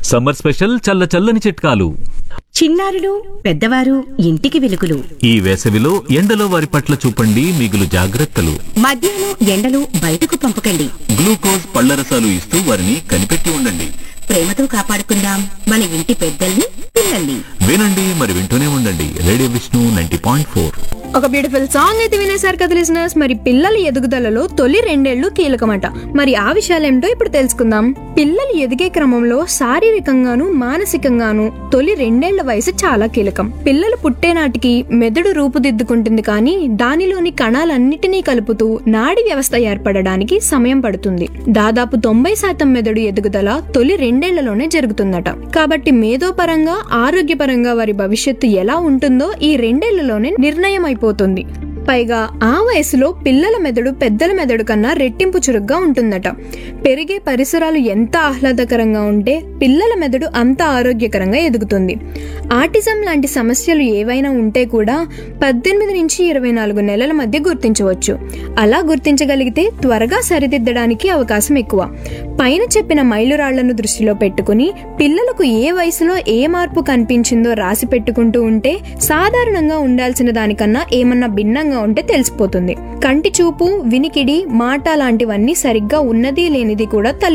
summer special చల్ల చల్లని చిట్కాలు చిన్నారులు పెద్దవారు ఇంటికి వెలుగులు ఈ వేసవిలో ఎండలో వారి పట్ల చూపండి మిగులు జాగ్రత్తలు మధ్యాహ్నం ఎండలు బయటకు పంపకండి గ్లూకోజ్ పళ్లరసాలు ఇస్తూ వారిని కనిపెట్టి ఉండండి ప్రేమతో కాపాడుకుందాం మన ఇంటి పెద్దల్ని పిల్లల్ని వినండి మరి వింటూనే ఉండండి radio Vishnu ninety point four ఒక బ్యూటిఫుల్ సాంగ్ అయితే వినేశారు కదా లిసనర్స్ మరి పిల్లల ఎదుగుదలలో తొలి రెండేళ్లు కీలకమట మరి ఆ విషయాలేంటో ఇప్పుడు తెలుసుకుందాం పిల్లలు ఎదిగే క్రమంలో శారీరకంగాను మానసికంగాను తొలి రెండేళ్ల వయసు చాలా కీలకం పిల్లలు పుట్టే నాటికి మెదడు రూపుదిద్దుకుంటుంది కానీ దానిలోని కణాలన్నిటినీ కలుపుతూ నాడి వ్యవస్థ ఏర్పడడానికి సమయం పడుతుంది దాదాపు తొంభై శాతం మెదడు ఎదుగుదల తొలి రెండేళ్లలోనే జరుగుతుందట కాబట్టి మేధోపరంగా ఆరోగ్యపరంగా వారి భవిష్యత్తు ఎలా ఉంటుందో ఈ రెండేళ్లలోనే నిర్ణయం అయిపోతుంది పైగా ఆ వయసులో పిల్లల మెదడు పెద్దల మెదడు కన్నా రెట్టింపు చురుగ్గా ఉంటుందట పెరిగే పరిసరాలు ఎంత ఆహ్లాదకరంగా ఉంటే పిల్లల మెదడు అంత ఆరోగ్యకరంగా ఎదుగుతుంది ఆటిజం లాంటి సమస్యలు ఏవైనా ఉంటే కూడా పద్దెనిమిది నుంచి ఇరవై నాలుగు నెలల మధ్య గుర్తించవచ్చు అలా గుర్తించగలిగితే త్వరగా సరిదిద్దడానికి అవకాశం ఎక్కువ పైన చెప్పిన మైలురాళ్లను దృష్టిలో పెట్టుకుని పిల్లలకు ఏ వయసులో ఏ మార్పు కనిపించిందో రాసి పెట్టుకుంటూ ఉంటే సాధారణంగా ఉండాల్సిన దానికన్నా ఏమన్నా భిన్నంగా ఉంటే తెలిసిపోతుంది కంటి చూపు వినికిడి మాట లాంటివన్నీ సరిగ్గా ఉన్నది లేనిది కూడా తల్లి